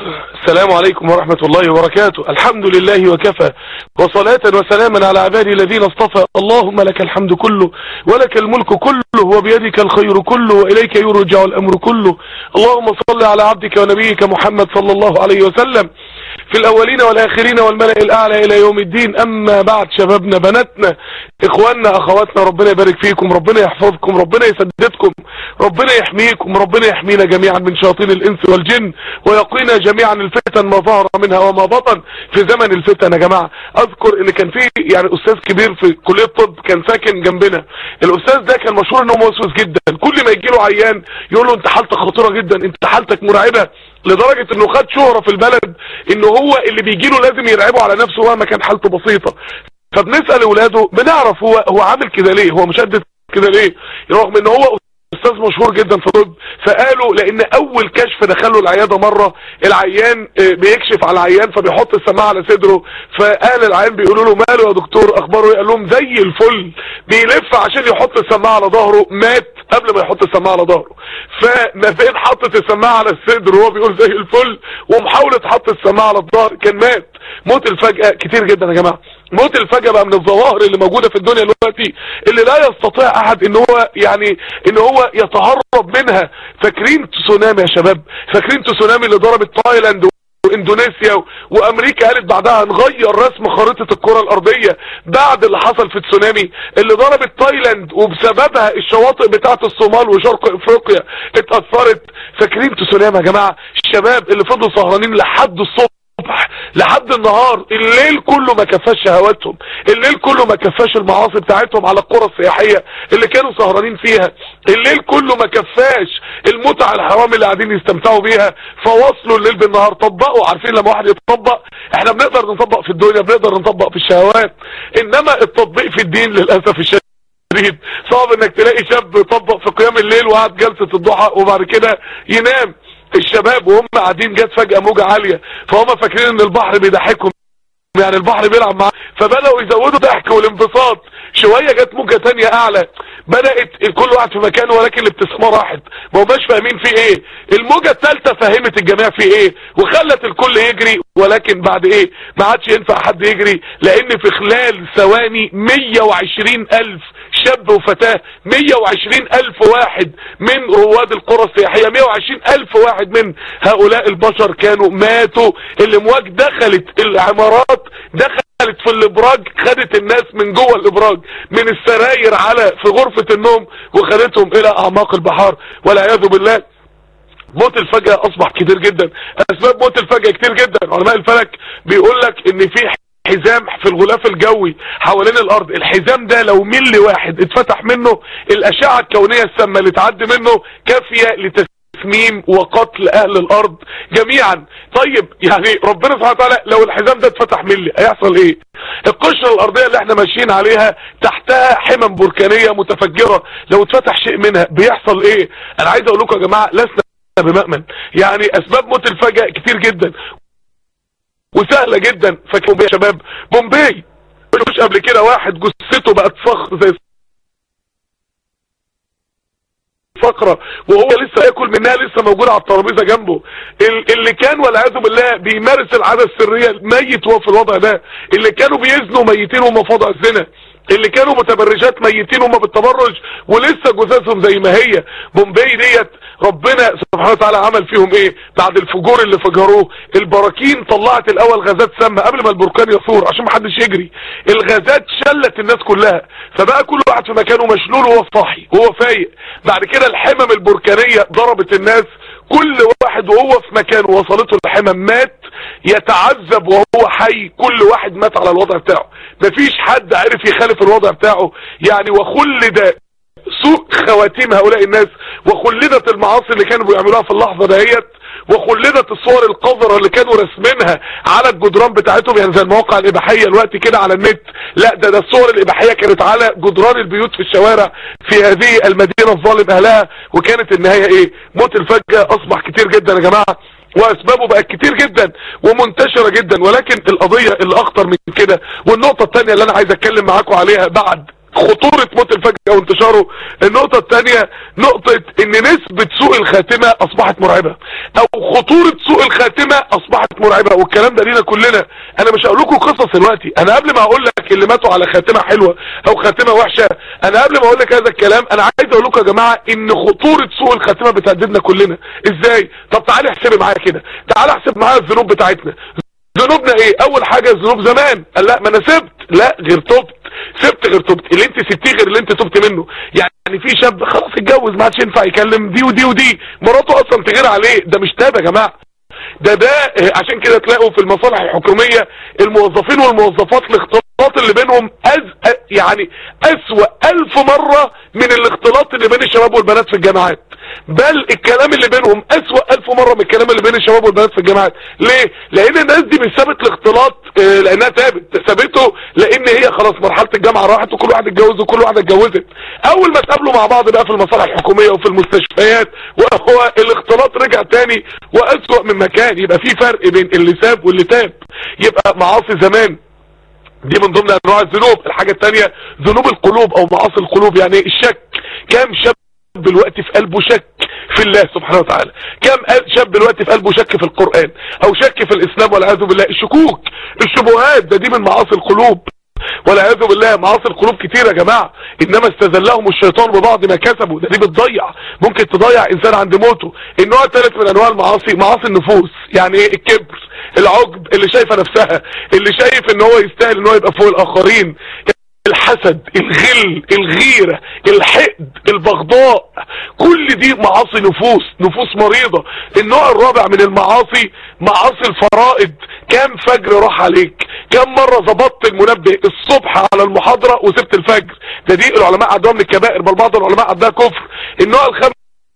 السلام عليكم ورحمة الله وبركاته الحمد لله وكفى وصلاة وسلاما على عبادي الذين اصطفى اللهم لك الحمد كله ولك الملك كله وبيدك الخير كله وإليك يرجع الأمر كله اللهم صل على عبدك ونبيك محمد صلى الله عليه وسلم في الأولين والآخرين والملأ الأعلى إلى يوم الدين أما بعد شبابنا بناتنا إخواننا أخواتنا ربنا يبارك فيكم ربنا يحفظكم ربنا يسددكم ربنا يحميكم ربنا يحمينا جميعا من شياطين الإنس والجن ويقينا جميعا الفتن ما ظهر منها وما بطن في زمن الفتن يا جماعة أذكر إن كان في يعني أستاذ كبير في كلية الطب كان ساكن جنبنا الأستاذ ده كان مشهور إنه موسوس جدا كل ما يجي له عيان يقول له أنت حالتك خطيرة جدا أنت حالتك مرعبة لدرجة انه خد شهرة في البلد انه هو اللي بيجي له لازم يرعبه على نفسه وهو ما كان حالته بسيطة فبنسأل اولاده بنعرف هو هو عامل كده ليه هو مشدد كده ليه رغم ان هو استاذ مشهور جدا في الطب فقالوا لان اول كشف دخله العياده مره العيان بيكشف على العيان فبيحط السماعه على صدره فقال العيان بيقولوا له ماله يا دكتور اخباره ايه قال لهم زي الفل بيلف عشان يحط السماعه على ظهره مات قبل ما يحط السماعه على ظهره فما بين حطت السماعه على الصدر وهو بيقول زي الفل ومحاوله حط السماعه على الظهر كان مات موت الفجأة كتير جدا يا جماعة موت الفجأة بقى من الظواهر اللي موجودة في الدنيا دلوقتي اللي لا يستطيع احد ان هو يعني ان هو يتهرب منها فاكرين تسونامي يا شباب فاكرين تسونامي اللي ضربت تايلاند واندونيسيا وامريكا قالت بعدها هنغير رسم خريطة الكرة الارضية بعد اللي حصل في التسونامي اللي ضربت تايلاند وبسببها الشواطئ بتاعت الصومال وشرق افريقيا اتأثرت فاكرين تسونامي يا جماعة الشباب اللي فضلوا سهرانين لحد الصبح الصبح لحد النهار الليل كله ما كفاش شهواتهم الليل كله ما كفاش المعاصي بتاعتهم على القرى السياحية اللي كانوا سهرانين فيها الليل كله ما كفاش المتع الحرام اللي قاعدين يستمتعوا بيها فواصلوا الليل بالنهار طبقوا عارفين لما واحد يطبق احنا بنقدر نطبق في الدنيا بنقدر نطبق في الشهوات انما التطبيق في الدين للأسف الشديد صعب انك تلاقي شاب يطبق في قيام الليل وقعد جلسة الضحى وبعد كده ينام الشباب وهم قاعدين جت فجأة موجة عالية فهم فاكرين ان البحر بيضحكهم يعني البحر بيلعب معاه فبدأوا يزودوا ضحك والانبساط شوية جت موجة تانية اعلى بدأت كل واحد في مكانه ولكن الابتسامة راحت ما هماش فاهمين في ايه الموجة الثالثة فهمت الجميع في ايه وخلت الكل يجري ولكن بعد ايه ما عادش ينفع حد يجري لان في خلال ثواني 120 الف شاب وفتاة 120 الف واحد من رواد القرى السياحية 120 الف واحد من هؤلاء البشر كانوا ماتوا الامواج دخلت العمارات دخلت في الابراج خدت الناس من جوه الابراج من السراير على في غرفة النوم وخدتهم الى اعماق البحار والعياذ بالله موت الفجأة اصبح كتير جدا اسباب موت الفجأة كتير جدا علماء الفلك بيقول لك ان في حزام في الغلاف الجوي حوالين الارض الحزام ده لو ملي واحد اتفتح منه الاشعة الكونية السامة اللي تعدي منه كافية لتسميم وقتل اهل الارض جميعا طيب يعني ربنا سبحانه وتعالى لو الحزام ده اتفتح ملي هيحصل ايه القشرة الارضية اللي احنا ماشيين عليها تحتها حمم بركانية متفجرة لو اتفتح شيء منها بيحصل ايه انا عايز اقول لكم يا جماعة لسنا بمأمن يعني اسباب موت الفجأة كتير جدا وسهلة جدا فاكروا يا شباب بومبي مش قبل كده واحد جثته بقت صخر زي فقرة وهو لسه ياكل منها لسه موجودة على الترابيزة جنبه اللي كان والعياذ بالله بيمارس العادة السرية ميت وهو في الوضع ده اللي كانوا بيزنوا ميتين وهم في وضع الزنا اللي كانوا متبرجات ميتين هم بالتبرج ولسه جثثهم زي ما هي بومبي ديت ربنا سبحانه وتعالى عمل فيهم ايه بعد الفجور اللي فجروه البراكين طلعت الاول غازات سامه قبل ما البركان يثور عشان ما حدش يجري الغازات شلت الناس كلها فبقى كل واحد في مكانه مشلول وهو صاحي وهو فايق بعد كده الحمم البركانيه ضربت الناس كل واحد وهو في مكانه وصلته الحمم مات يتعذب وهو حي كل واحد مات على الوضع بتاعه مفيش حد عرف يخالف الوضع بتاعه يعني وخلد سوء خواتيم هؤلاء الناس وخلدت المعاصي اللي كانوا بيعملوها في اللحظة دهيت وخلدت الصور القذرة اللي كانوا رسمينها على الجدران بتاعتهم يعني زي المواقع الاباحية الوقت كده على النت لا ده ده الصور الاباحية كانت على جدران البيوت في الشوارع في هذه المدينة الظالم اهلها وكانت النهاية ايه موت الفجأة اصبح كتير جدا يا جماعة واسبابه بقت كتير جدا ومنتشرة جدا ولكن القضية اللي اخطر من كده والنقطة التانية اللي انا عايز اتكلم معاكم عليها بعد خطورة موت الفجأة وانتشاره النقطة الثانية نقطة ان نسبة سوء الخاتمة اصبحت مرعبة او خطورة سوء الخاتمة اصبحت مرعبة والكلام ده لينا كلنا انا مش هقول لكم قصص دلوقتي انا قبل ما اقول لك اللي ماتوا على خاتمة حلوة او خاتمة وحشة انا قبل ما اقول لك هذا الكلام انا عايز اقول لكم يا جماعة ان خطورة سوء الخاتمة بتهددنا كلنا ازاي طب تعالي احسبي معايا كده تعالي احسب معايا الذنوب بتاعتنا ذنوبنا ايه اول حاجة الذنوب زمان قال لا ما انا سبت لا غير تبت سبت غير تبت اللي انت سبتيه غير اللي انت تبت منه يعني في شاب خلاص اتجوز ما عادش ينفع يكلم دي ودي ودي مراته اصلا تغير عليه ده مش تاب يا جماعه ده ده عشان كده تلاقوا في المصالح الحكومية الموظفين والموظفات الاختلاط اللي بينهم أز يعني اسوأ الف مرة من الاختلاط اللي بين الشباب والبنات في الجامعات بل الكلام اللي بينهم اسوأ الف مرة من الكلام اللي بين الشباب والبنات في الجامعات ليه لان الناس دي مش سابت الاختلاط اه لانها تابت سابته لان هي خلاص مرحلة الجامعة راحت وكل واحد اتجوز وكل واحد اتجوزت اول ما تقابلوا مع بعض بقى في المصالح الحكومية وفي المستشفيات وهو الاختلاط رجع تاني واسوأ من مكان يبقى في فرق بين اللي ساب واللي تاب يبقى معاصي زمان دي من ضمن انواع الذنوب الحاجة التانية ذنوب القلوب او معاصي القلوب يعني الشك كام شاب دلوقتي في قلبه شك في الله سبحانه وتعالى كم شاب دلوقتي في قلبه شك في القرآن او شك في الاسلام والعياذ بالله الشكوك الشبهات ده دي من معاصي القلوب والعياذ بالله معاصي القلوب كتير يا جماعة انما استذلهم الشيطان ببعض ما كسبوا ده دي بتضيع ممكن تضيع انسان عند موته النوع الثالث من انواع المعاصي معاصي النفوس يعني ايه الكبر العجب اللي شايفه نفسها اللي شايف ان هو يستاهل ان هو يبقى فوق الاخرين الحسد الغل الغيرة الحقد البغضاء كل دي معاصي نفوس نفوس مريضة النوع الرابع من المعاصي معاصي الفرائض كام فجر راح عليك كم مرة ظبطت المنبه الصبح على المحاضرة وسبت الفجر ده دي العلماء عندهم من الكبائر بل بعض العلماء عندها كفر النوع الخامس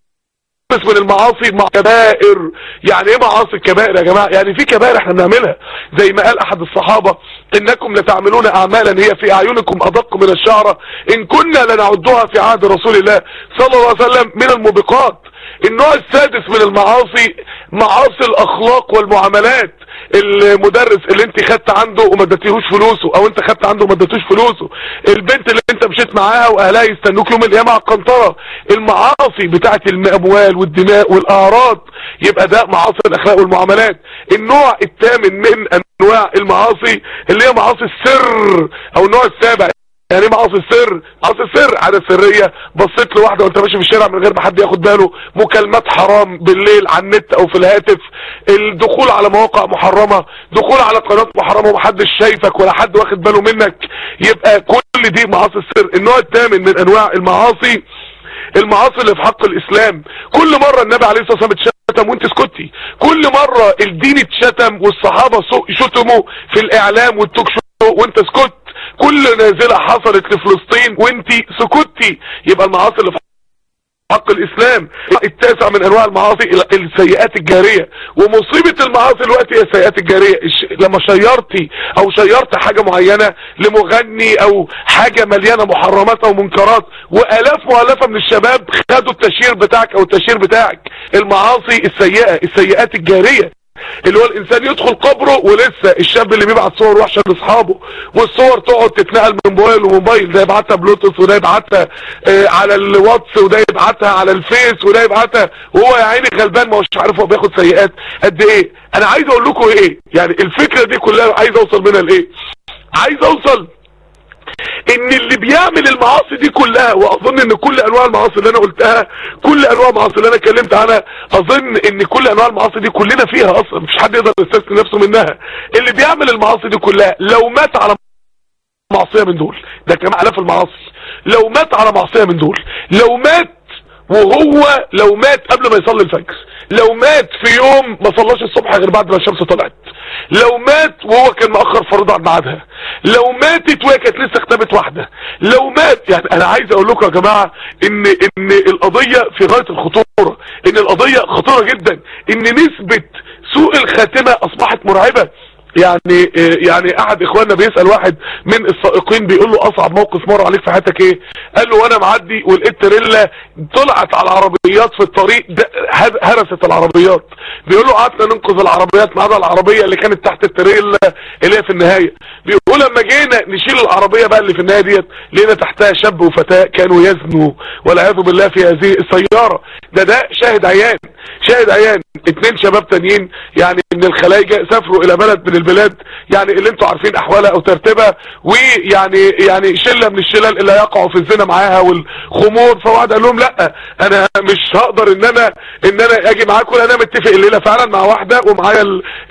من المعاصي مع كبائر يعني ايه معاصي الكبائر يا جماعة يعني في كبائر احنا بنعملها زي ما قال احد الصحابة انكم لتعملون اعمالا هي في اعينكم ادق من الشعرة ان كنا لنعدها في عهد رسول الله صلى الله عليه وسلم من الموبقات النوع السادس من المعاصي معاصي الاخلاق والمعاملات المدرس اللي انت خدت عنده وما اديتيهوش فلوسه او انت خدت عنده وما اديتوش فلوسه البنت اللي انت مشيت معاها واهلها يستنوك يوم القيامه على القنطره المعاصي بتاعه الاموال والدماء والاعراض يبقى ده معاصي الاخلاق والمعاملات النوع الثامن من انواع المعاصي اللي هي معاصي السر او النوع السابع يعني معاصي السر معاصي السر عادة سرية بصيت لواحدة وانت ماشي في الشارع من غير ما حد ياخد باله مكالمات حرام بالليل على النت او في الهاتف الدخول على مواقع محرمة دخول على قناة محرمة ومحدش شايفك ولا حد واخد باله منك يبقى كل دي معاصي السر النوع الثامن من انواع المعاصي المعاصي اللي في حق الاسلام كل مرة النبي عليه الصلاة والسلام اتشتم وانت سكتي كل مرة الدين اتشتم والصحابة شتموا في الاعلام والتوك شو وانت سكت كل نازلة حصلت لفلسطين وانت سكتي يبقى المعاصي اللي في حق الاسلام التاسع من انواع المعاصي السيئات الجارية ومصيبة المعاصي الوقت هي السيئات الجارية لما شيرتي او شيرت حاجة معينة لمغني او حاجة مليانة محرمات او منكرات والاف مؤلفة من الشباب خدوا التشير بتاعك او التشير بتاعك المعاصي السيئة السيئات الجارية اللي هو الانسان يدخل قبره ولسه الشاب اللي بيبعت صور وحشه لاصحابه والصور تقعد تتنقل من موبايل لموبايل ده يبعتها بلوتوث وده يبعتها آه على الواتس وده يبعتها على الفيس وده يبعتها وهو يا عيني غلبان ما هوش عارف هو بياخد سيئات قد ايه انا عايز اقول لكم ايه يعني الفكره دي كلها عايز اوصل منها لايه عايز اوصل ان اللي بيعمل المعاصي دي كلها واظن ان كل انواع المعاصي اللي انا قلتها كل انواع المعاصي اللي انا اتكلمت عنها اظن ان كل انواع المعاصي دي كلنا فيها اصلا مش حد يقدر يستثني نفسه منها اللي بيعمل المعاصي دي كلها لو مات على معصية من دول ده كمان الاف المعاصي لو مات على معصية من دول لو مات وهو لو مات قبل ما يصلي الفجر لو مات في يوم ما صلاش الصبح غير بعد ما الشمس طلعت لو مات وهو كان مأخر فريضة عن ميعادها لو ماتت وهي كانت لسه اختبت واحدة لو مات يعني انا عايز اقول لكم يا جماعة ان ان القضية في غاية الخطورة ان القضية خطورة جدا ان نسبة سوء الخاتمة اصبحت مرعبة يعني يعني احد اخواننا بيسأل واحد من السائقين بيقول له اصعب موقف مر عليك في حياتك ايه قال له وانا معدي ولقيت تريلا طلعت على العربيات في الطريق هرست العربيات بيقول له قعدنا ننقذ العربيات ما عدا العربيه اللي كانت تحت التريلا اللي هي في النهايه بيقول لما جينا نشيل العربيه بقى اللي في النهايه ديت لقينا تحتها شاب وفتاه كانوا يزنوا والعياذ بالله في هذه السياره ده ده شاهد عيان شاهد عيان اتنين شباب تانيين يعني من الخلايجة سافروا الى بلد من البلاد يعني اللي انتوا عارفين احوالها او ترتيبها ويعني يعني شلة من الشلل اللي هيقعوا في الزنا معاها والخمور فواحد قال لهم لا انا مش هقدر ان انا ان انا اجي معاكم انا متفق الليلة فعلا مع واحدة ومعايا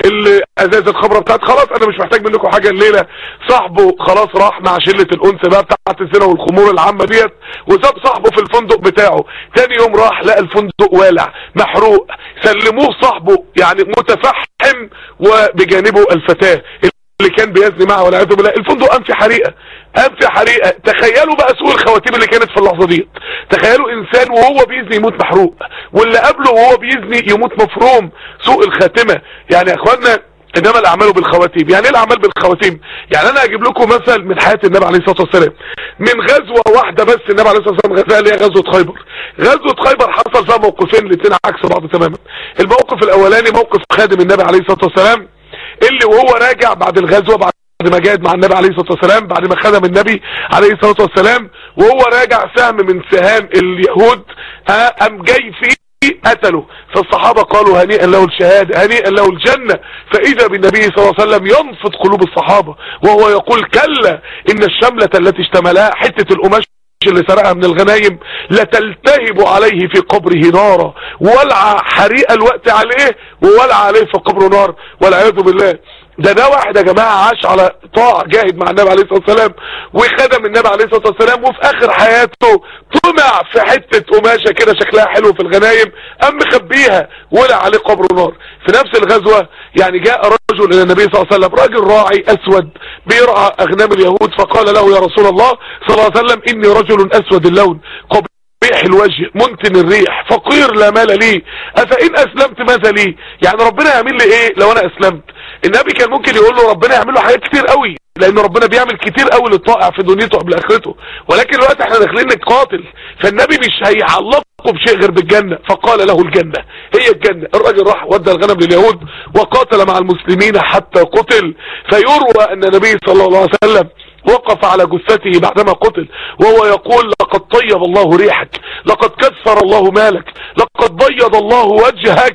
الازاز الخمرة بتاعت خلاص انا مش محتاج منكم حاجة الليلة صاحبه خلاص راح مع شلة الانس بقى بتاعت الزنا والخمور العامة ديت وساب صاحبه في الفندق بتاعه تاني يوم راح لقى الفندق والع محروق سلموه صاحبه يعني متفحم وبجانبه الفتاة اللي كان بيزني معها والعياذ بالله الفندق قام في حريقه قام في حريقه تخيلوا بقى سوء الخواتيم اللي كانت في اللحظه دي تخيلوا انسان وهو بيزني يموت محروق واللي قبله وهو بيزني يموت مفروم سوء الخاتمه يعني يا اخوانا انما الاعمال بالخواتيم يعني ايه الاعمال بالخواتيم يعني انا اجيب لكم مثل من حياه النبي عليه الصلاه والسلام من غزوه واحده بس النبي عليه الصلاه والسلام غزاها اللي هي غزوه خيبر غزوه خيبر حصل فيها موقفين الاثنين عكس بعض تماما الموقف الاولاني موقف خادم النبي عليه الصلاه والسلام اللي وهو راجع بعد الغزوه بعد ما جاهد مع النبي عليه الصلاه والسلام بعد ما خدم النبي عليه الصلاه والسلام وهو راجع سهم من سهام اليهود قام جاي فيه قتلوا فالصحابة قالوا هنيئا له الشهادة هنيئا له الجنة فإذا بالنبي صلى الله عليه وسلم ينفض قلوب الصحابة وهو يقول كلا إن الشملة التي اشتملها حتة القماش اللي سرقها من الغنايم لتلتهب عليه في قبره نارا ولع حريق الوقت عليه وولع عليه في قبره نار والعياذ بالله ده ده واحد يا جماعة عاش على طاعة جاهد مع النبي عليه الصلاة والسلام وخدم النبي عليه الصلاة والسلام وفي اخر حياته طمع في حتة قماشة كده شكلها حلو في الغنايم قام مخبيها ولع عليه قبر نار في نفس الغزوة يعني جاء رجل الى النبي صلى الله عليه وسلم راجل راعي اسود بيرعى اغنام اليهود فقال له يا رسول الله صلى الله عليه وسلم اني رجل اسود اللون قبيح الوجه منتن الريح فقير لا مال لي افان اسلمت ماذا لي يعني ربنا يعمل لي ايه لو انا اسلمت النبي كان ممكن يقول له ربنا يعمل له حاجات كتير قوي لان ربنا بيعمل كتير قوي للطائع في دنيته قبل اخرته ولكن الوقت احنا داخلين نقاتل فالنبي مش هيعلقه بشيء غير بالجنة فقال له الجنة هي الجنة الراجل راح ودى الغنم لليهود وقاتل مع المسلمين حتى قتل فيروى ان النبي صلى الله عليه وسلم وقف على جثته بعدما قتل وهو يقول لقد طيب الله ريحك لقد كثر الله مالك لقد بيض الله وجهك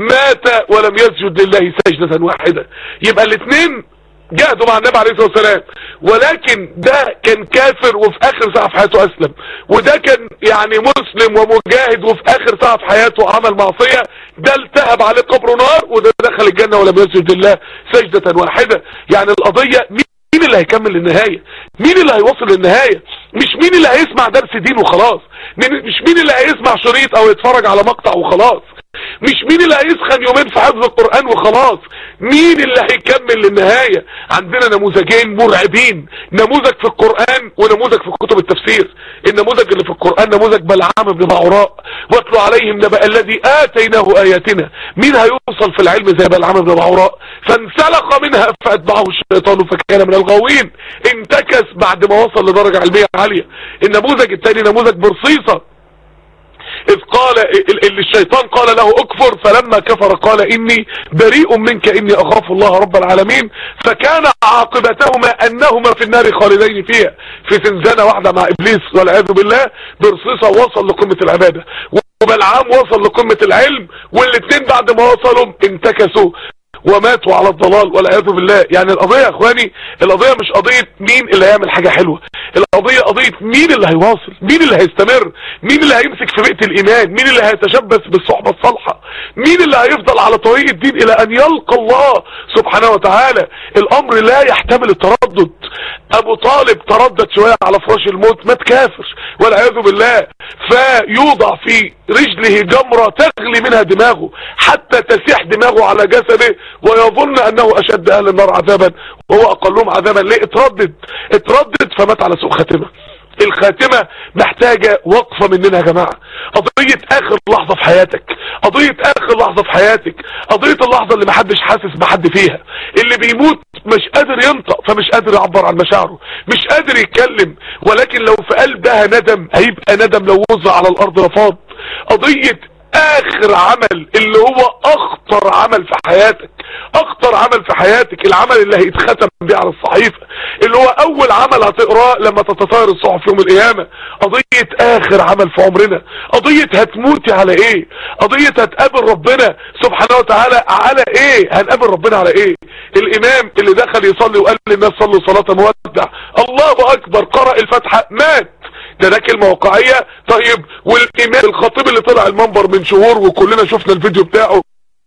مات ولم يسجد لله سجدة واحدة يبقى الاثنين جاهدوا مع النبي عليه الصلاة والسلام ولكن ده كان كافر وفي اخر ساعة في حياته اسلم وده كان يعني مسلم ومجاهد وفي اخر ساعة في حياته عمل معصية ده التهب عليه قبر نار وده دخل الجنة ولم يسجد لله سجدة واحدة يعني القضية مين اللي هيكمل للنهاية مين اللي هيوصل للنهاية مش مين اللي هيسمع درس دين وخلاص مش مين اللي هيسمع شريط او يتفرج على مقطع وخلاص مش مين اللي هيسخن يومين في حفظ القرآن وخلاص مين اللي هيكمل للنهاية عندنا نموذجين مرعبين نموذج في القرآن ونموذج في كتب التفسير النموذج اللي في القرآن نموذج بلعام بن بعوراء واتلو عليهم نبأ الذي آتيناه آياتنا مين هيوصل في العلم زي بلعام بن بعوراء فانسلق منها فأتبعه الشيطان فكان من الغاوين انتكس بعد ما وصل لدرجة علمية عالية النموذج الثاني نموذج برصيصة إذ قال اللي الشيطان قال له اكفر فلما كفر قال إني بريء منك إني أخاف الله رب العالمين فكان عاقبتهما أنهما في النار خالدين فيها في زنزانة واحدة مع إبليس والعياذ بالله برصيصة وصل لقمة العبادة وبلعام وصل لقمة العلم والاثنين بعد ما وصلوا انتكسوا وماتوا على الضلال والعياذ بالله يعني القضية يا اخواني القضية مش قضية مين اللي هيعمل حاجة حلوة القضية قضية مين اللي هيواصل مين اللي هيستمر مين اللي هيمسك في بيئة الايمان مين اللي هيتشبث بالصحبة الصالحة مين اللي هيفضل على طريق الدين الى ان يلقى الله سبحانه وتعالى الامر لا يحتمل التردد ابو طالب تردد شوية على فراش الموت مات كافر والعياذ بالله فيوضع في رجله جمرة تغلي منها دماغه حتى تسيح دماغه على جسده ويظن انه اشد اهل النار عذابا وهو اقلهم عذابا ليه اتردد اتردد فمات على سوء خاتمه الخاتمة محتاجة وقفة مننا يا جماعة قضية اخر لحظة في حياتك قضية اخر لحظة في حياتك قضية اللحظة اللي محدش حاسس بحد فيها اللي بيموت مش قادر ينطق فمش قادر يعبر عن مشاعره مش قادر يتكلم ولكن لو في قلبها ندم هيبقى ندم لو وزع على الارض لفاض قضية اخر عمل اللي هو اخطر عمل في حياتك اخطر عمل في حياتك العمل اللي هيتختم بيه على الصحيفة اللي هو اول عمل هتقراه لما تتطاير الصحف يوم القيامة قضية اخر عمل في عمرنا قضية هتموتي على ايه قضية هتقابل ربنا سبحانه وتعالى على ايه هنقابل ربنا على ايه الامام اللي دخل يصلي وقال للناس صلوا صلاة مودع الله اكبر قرأ الفاتحة مات ده ده كلمة واقعية طيب والامام الخطيب اللي طلع المنبر من شهور وكلنا شفنا الفيديو بتاعه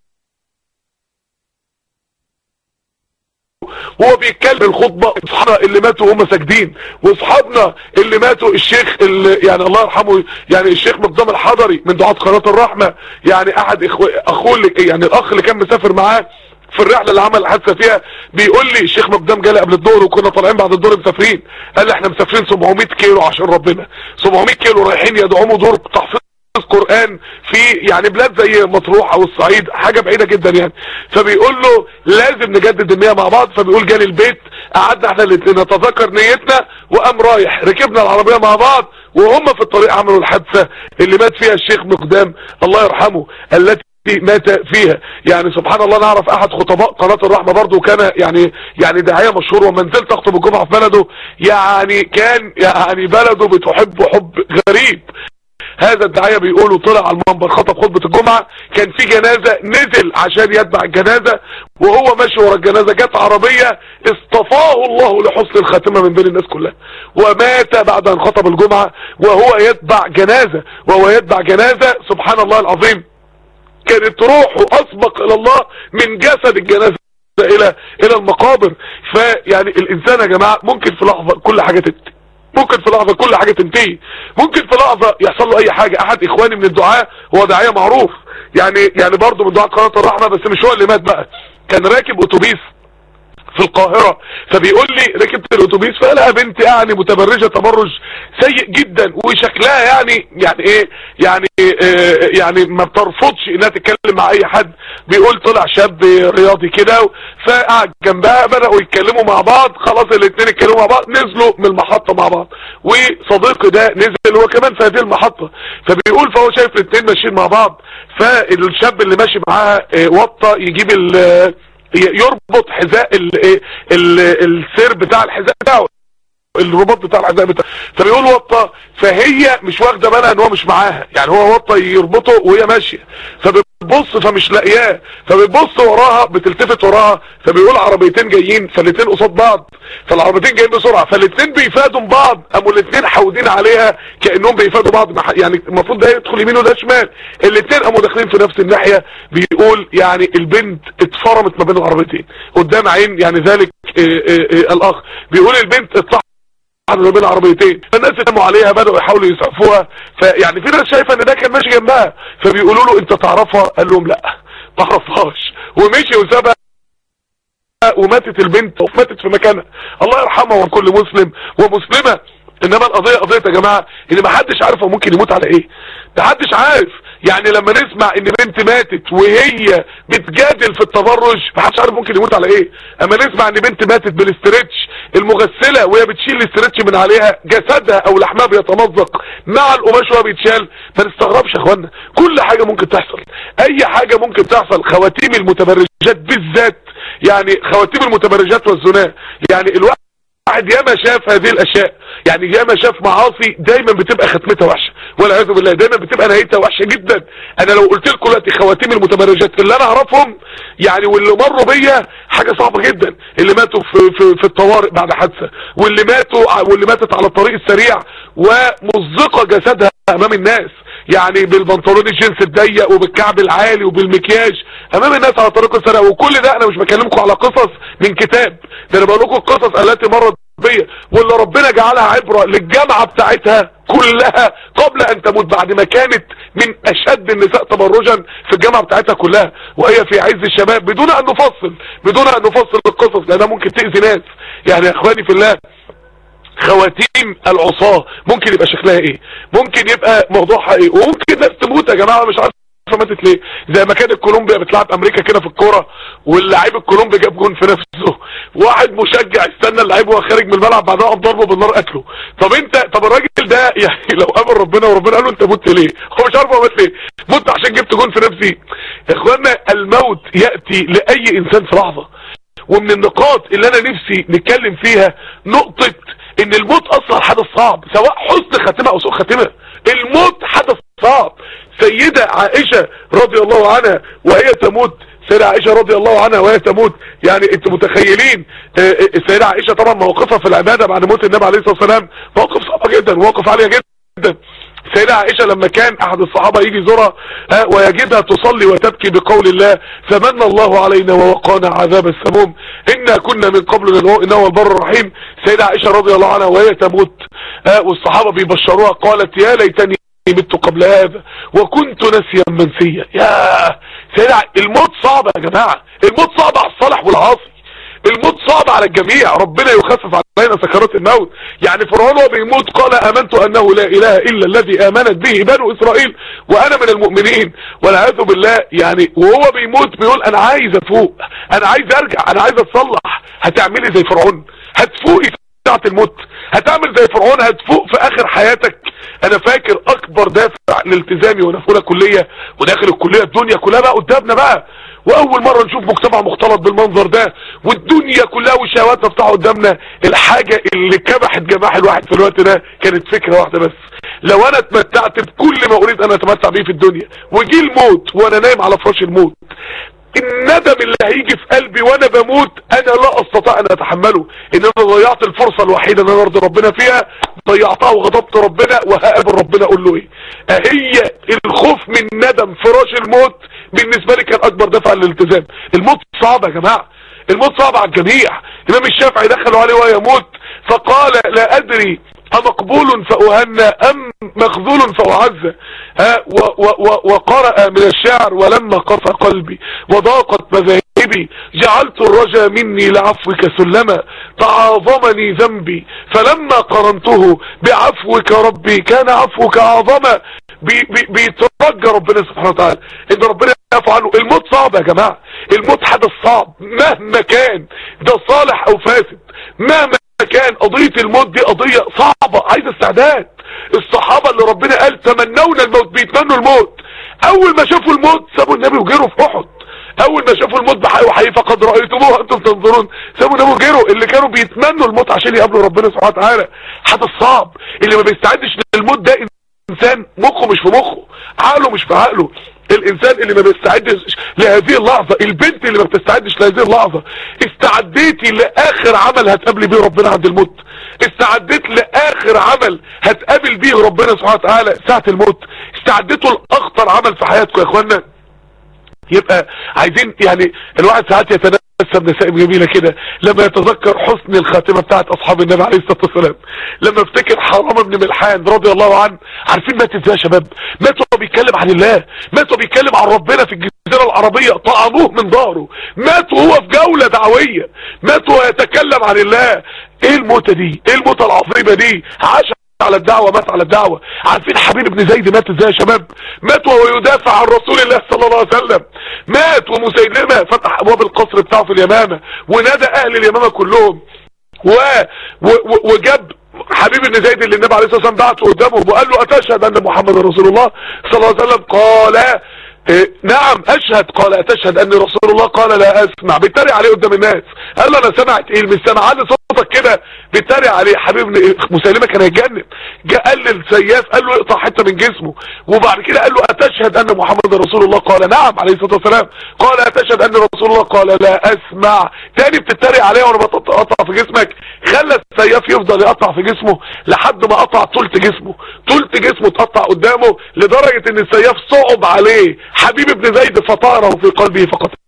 وهو بيتكلم الخطبة اصحابنا اللي ماتوا وهم ساجدين واصحابنا اللي ماتوا الشيخ اللي يعني الله يرحمه يعني الشيخ مقدام الحضري من دعاة قناة الرحمة يعني احد اخوه اللي يعني الاخ اللي كان مسافر معاه في الرحله اللي عمل الحادثه فيها بيقول لي الشيخ مقدام جالي قبل الدور وكنا طالعين بعد الدور مسافرين قال لي احنا مسافرين 700 كيلو عشان ربنا 700 كيلو رايحين يدعموا دور تحفيظ قرآن في يعني بلاد زي مطروح او الصعيد حاجة بعيدة جدا يعني فبيقول له لازم نجدد النية مع بعض فبيقول جالي البيت قعدنا احنا الاثنين نتذكر نيتنا وقام رايح ركبنا العربية مع بعض وهم في الطريق عملوا الحادثة اللي مات فيها الشيخ مقدام الله يرحمه التي مات فيها يعني سبحان الله نعرف احد خطباء قناة الرحمة برضو كان يعني يعني داعية مشهور وما نزلت اخطب الجمعة في بلده يعني كان يعني بلده بتحبه حب غريب هذا الداعية بيقولوا طلع على المنبر خطب خطبة الجمعة كان في جنازة نزل عشان يتبع الجنازة وهو ماشي ورا الجنازة جت عربية اصطفاه الله لحسن الخاتمة من بين الناس كلها ومات بعد ان خطب الجمعة وهو يتبع جنازة وهو يتبع جنازة سبحان الله العظيم كانت روحه اسبق الى الله من جسد الجنازة الى الى المقابر فيعني الانسان يا جماعة ممكن في لحظة كل حاجة تنتهي ممكن في لحظة كل حاجة تنتهي ممكن في لحظة يحصل له اي حاجة احد اخواني من الدعاء هو داعية معروف يعني يعني برضه من دعاء قناة الرحمة بس مش هو اللي مات بقى كان راكب اتوبيس في القاهرة فبيقول لي ركبت الاتوبيس فلقى بنت يعني متبرجة تبرج سيء جدا وشكلها يعني يعني ايه يعني إيه يعني ما بترفضش انها تتكلم مع اي حد بيقول طلع شاب رياضي كده فقعد جنبها بدأوا يتكلموا مع بعض خلاص الاثنين اتكلموا مع بعض نزلوا من المحطة مع بعض وصديقي ده نزل هو كمان في هذه المحطة فبيقول فهو شايف الاثنين ماشيين مع بعض فالشاب اللي ماشي معاها وطى يجيب يربط حذاء ال ال السير بتاع الحذاء بتاعه الرباط بتاع الحذاء بتاعه فبيقول وطى فهي مش واخده بالها ان هو مش معاها يعني هو وطى يربطه وهي ماشيه فبتبص فمش لاقياه فبتبص وراها بتلتفت وراها فبيقول عربيتين جايين فالاتنين قصاد بعض فالعربيتين جايين بسرعه فالاتنين بيفادوا بعض قاموا الاتنين حاودين عليها كانهم بيفادوا بعض يعني المفروض ده يدخل يمين وده شمال الاتنين قاموا داخلين في نفس الناحيه بيقول يعني البنت اتفرمت ما بين العربيتين قدام عين يعني ذلك إيه إيه إيه الاخ بيقول البنت اتصح ما بين عربيتين فالناس اتهموا عليها بدأوا يحاولوا يسعفوها فيعني في ناس شايفه ان ده كان ماشي جنبها فبيقولوا له انت تعرفها قال لهم لا ما اعرفهاش ومشي وسابها وماتت البنت وماتت في مكانها الله يرحمها وكل مسلم ومسلمة انما القضية قضية يا جماعة ان ما حدش عارف هو ممكن يموت على ايه ما حدش عارف يعني لما نسمع ان بنت ماتت وهي بتجادل في التبرج ما حدش عارف ممكن يموت على ايه اما نسمع ان بنت ماتت بالاسترتش المغسلة وهي بتشيل الاسترتش من عليها جسدها او لحمها بيتمزق مع القماش وهو بيتشال ما نستغربش يا اخوانا كل حاجة ممكن تحصل اي حاجة ممكن تحصل خواتيم المتبرجات بالذات يعني خواتيم المتبرجات والزنا يعني الواحد واحد ياما شاف هذه الاشياء يعني ياما شاف معاصي دايما بتبقى ختمتها وحشه والعياذ بالله دايما بتبقى نهايتها وحشه جدا انا لو قلت لكم دلوقتي خواتيم المتبرجات اللي انا اعرفهم يعني واللي مروا بيا حاجه صعبه جدا اللي ماتوا في في, في الطوارئ بعد حادثه واللي ماتوا واللي ماتت على الطريق السريع ومزقه جسدها امام الناس يعني بالبنطلون الجنس الضيق وبالكعب العالي وبالمكياج امام الناس على طريق السريع وكل ده انا مش بكلمكم على قصص من كتاب ده انا بقول لكم القصص التي مرت بيا واللي ربنا جعلها عبرة للجامعة بتاعتها كلها قبل ان تموت بعد ما كانت من اشد النساء تبرجا في الجامعة بتاعتها كلها وهي في عز الشباب بدون ان نفصل بدون ان نفصل القصص لانها ممكن تأذي ناس يعني يا اخواني في الله خواتيم العصاة ممكن يبقى شكلها ايه ممكن يبقى موضوعها ايه وممكن ناس تموت يا جماعة مش عارف ماتت ليه زي ما كانت كولومبيا بتلعب امريكا كده في الكوره واللاعب الكولومبي جاب جون في نفسه واحد مشجع استنى اللعيب وهو خارج من الملعب بعدها قام ضربه بالنار قتله طب انت طب الراجل ده يعني لو قابل ربنا وربنا قال له انت مت ليه هو مش عارف هو مات ليه مت عشان جبت جون في نفسي يا اخوانا الموت ياتي لاي انسان في لحظه ومن النقاط اللي انا نفسي نتكلم فيها نقطة ان الموت اصلا حدث صعب سواء حسن خاتمة او سوء خاتمة الموت حدث صعب سيدة عائشة رضي الله عنها وهي تموت سيدة عائشة رضي الله عنها وهي تموت يعني انت متخيلين السيدة عائشة طبعا موقفها في العبادة بعد موت النبي عليه الصلاة والسلام موقف صعب جدا مواقف عالية جدا سيدة عائشة لما كان احد الصحابة يجي يزورها ويجدها تصلي وتبكي بقول الله فمن الله علينا ووقانا عذاب السموم انا كنا من قبل ندعوه انه هو البر الرحيم سيدة عائشة رضي الله عنها وهي تموت والصحابة بيبشروها قالت يا ليتني مت قبل هذا وكنت نسيا منسيا يا سيدة الموت صعب يا جماعة الموت صعب على الصالح والعاصي الموت صعب على الجميع ربنا يخفف علينا سكرات الموت يعني فرعون وهو بيموت قال امنت انه لا اله الا الذي امنت به بنو اسرائيل وانا من المؤمنين والعياذ بالله يعني وهو بيموت بيقول انا عايز افوق انا عايز ارجع انا عايز اتصلح هتعملي زي فرعون هتفوقي ساعة الموت هتعمل زي فرعون هتفوق في اخر حياتك انا فاكر اكبر دافع لالتزامي وانا في اولى كليه وداخل الكليه الدنيا كلها بقى قدامنا بقى واول مرة نشوف مجتمع مختلط بالمنظر ده والدنيا كلها والشهوات مفتوحه قدامنا الحاجة اللي كبحت جماح الواحد في الوقت ده كانت فكرة واحدة بس لو انا اتمتعت بكل ما اريد ان اتمتع بيه في الدنيا وجي الموت وانا نايم على فراش الموت الندم اللي هيجي في قلبي وانا بموت انا لا استطيع ان اتحمله ان انا ضيعت الفرصة الوحيدة ان انا ارضي ربنا فيها ضيعتها وغضبت ربنا وهقابل ربنا اقول له ايه هي الخوف من ندم فراش الموت بالنسبة لي كان اكبر دفع للالتزام الموت صعب يا جماعة الموت صعب على الجميع امام الشافعي دخلوا عليه ويموت فقال لا ادري أمقبول فأهنى أم مخذول فأعزى وقرأ من الشعر ولما قفى قلبي وضاقت مذاهبي جعلت الرجا مني لعفوك سلما تعاظمني ذنبي فلما قرنته بعفوك ربي كان عفوك أعظما بي بي بيترجى ربنا سبحانه وتعالى ان ربنا يعفو عنه الموت صعب يا جماعة الموت حدث صعب مهما كان ده صالح او فاسد مهما كان قضية الموت دي قضية صعبة عايزة استعداد الصحابة اللي ربنا قال تمنون الموت بيتمنوا الموت اول ما شافوا الموت سابوا النبي وجروا في احد اول ما شافوا الموت بحي وحي فقد رأيتموه انتم تنظرون سابوا النبي وجروا اللي كانوا بيتمنوا الموت عشان يقابلوا ربنا سبحانه وتعالى حدث صعب اللي ما بيستعدش للموت ده انسان مخه مش في مخه عقله مش في عقله الانسان اللي ما بيستعدش لهذه اللحظة البنت اللي ما بتستعدش لهذه اللحظة استعديتي لاخر عمل هتقابلي بيه ربنا عند الموت استعديت لاخر عمل هتقابل بيه ربنا سبحانه وتعالى ساعة الموت استعديتوا لاخطر عمل في حياتكم يا اخوانا يبقى عايزين يعني الواحد ساعات يتناسب نسائم جميلة كده لما يتذكر حسن الخاتمة بتاعت اصحاب النبي عليه الصلاة والسلام لما افتكر حرام بن ملحان رضي الله عنه عارفين مات ازاي يا شباب مات وهو بيتكلم عن الله مات وهو بيتكلم عن ربنا في الجزيرة العربية طعنوه من ظهره مات وهو في جولة دعوية مات وهو يتكلم عن الله ايه الموتة دي ايه الموتة العظيمة دي عاش على الدعوة مات على الدعوة عارفين حبيب ابن زيد مات ازاي يا شباب مات وهو يدافع عن رسول الله صلى الله عليه وسلم مات ومسيلمة فتح ابواب القصر بتاعه في اليمامة ونادى اهل اليمامة كلهم و... و... و... وجاب حبيب ابن زيد اللي النبي عليه الصلاة والسلام دعته قدامه وقال له اتشهد ان محمد رسول الله صلى الله عليه وسلم قال إيه نعم اشهد قال اتشهد ان رسول الله قال لا اسمع بيتريق عليه قدام الناس قال له انا سمعت ايه مش سامع علي صوتك كده بيتريق عليه حبيب مسيلمه كان هيتجنن جاء قال للسياف قال له اقطع حته من جسمه وبعد كده قال له اتشهد ان محمد رسول الله قال نعم عليه الصلاه والسلام قال اتشهد ان رسول الله قال لا اسمع تاني بتتريق عليه وانا بقطع في جسمك خلى السياف يفضل يقطع في جسمه لحد ما قطع ثلث جسمه ثلث جسمه اتقطع قدامه لدرجه ان السياف صعب عليه حبيب ابن زيد فطاره في قلبه فقتله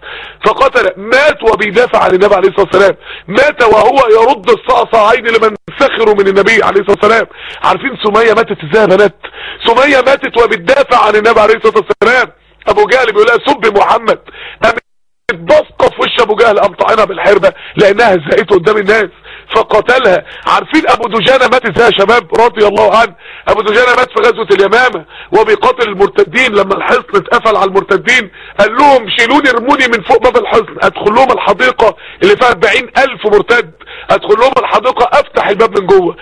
فقتل مات وبيدافع عن النبي عليه الصلاة والسلام مات وهو يرد الصعصعين لمن سخروا من النبي عليه الصلاة والسلام عارفين سمية ماتت ازاي يا بنات سمية ماتت وبتدافع عن النبي عليه الصلاة والسلام ابو جهل بيقول لها سب محمد قامت بصقه في وش ابو جهل قام طعنها بالحربه لانها زقته قدام الناس فقتلها عارفين ابو دجانة مات ازاي يا شباب رضي الله عنه ابو دجانة مات في غزوة اليمامة وبيقاتل المرتدين لما الحصن اتقفل على المرتدين قال لهم شيلوني ارموني من فوق باب الحصن ادخل لهم الحديقة اللي فيها 40 الف مرتد ادخل لهم الحديقة افتح الباب من جوه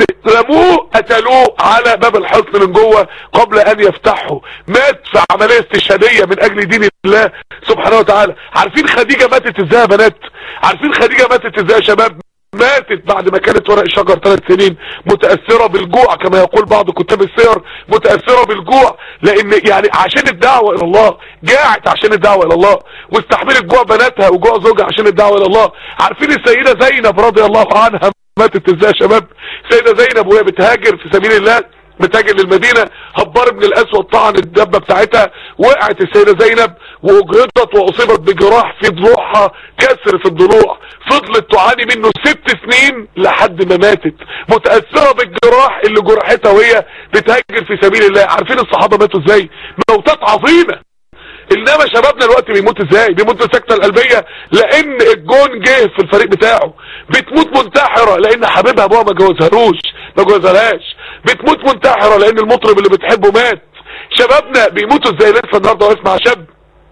رموه قتلوه على باب الحصن من جوه قبل ان يفتحه مات في عملية استشهادية من اجل دين الله سبحانه وتعالى عارفين خديجة ماتت ازاي يا بنات عارفين خديجة ماتت ازاي يا شباب ماتت بعد ما كانت ورق شجر ثلاث سنين متأثرة بالجوع كما يقول بعض كتاب السير متأثرة بالجوع لان يعني عشان الدعوة الى الله جاعت عشان الدعوة الى الله واستحملت جوع بناتها وجوع زوجها عشان الدعوة الى الله عارفين السيدة زينب رضي الله عنها ماتت ازاي يا شباب سيدة زينب وهي بتهاجر في سبيل الله بتاجر للمدينة هبار بن الاسود طعن الدبة بتاعتها وقعت السيدة زينب واجهضت واصيبت بجراح في ضلوعها كسر في الضلوع فضلت تعاني منه ست سنين لحد ما ماتت متأثرة بالجراح اللي جرحتها وهي بتهاجر في سبيل الله عارفين الصحابة ماتوا ازاي موتات عظيمة انما شبابنا الوقت بيموت ازاي بيموت السكتة القلبية لان الجون جه في الفريق بتاعه بتموت منتحرة لان حبيبها ابوها ما جوزهالوش ما جوزهالهاش بتموت منتحرة لان المطرب اللي بتحبه مات شبابنا بيموتوا ازاي لسه النهارده واقف مع شاب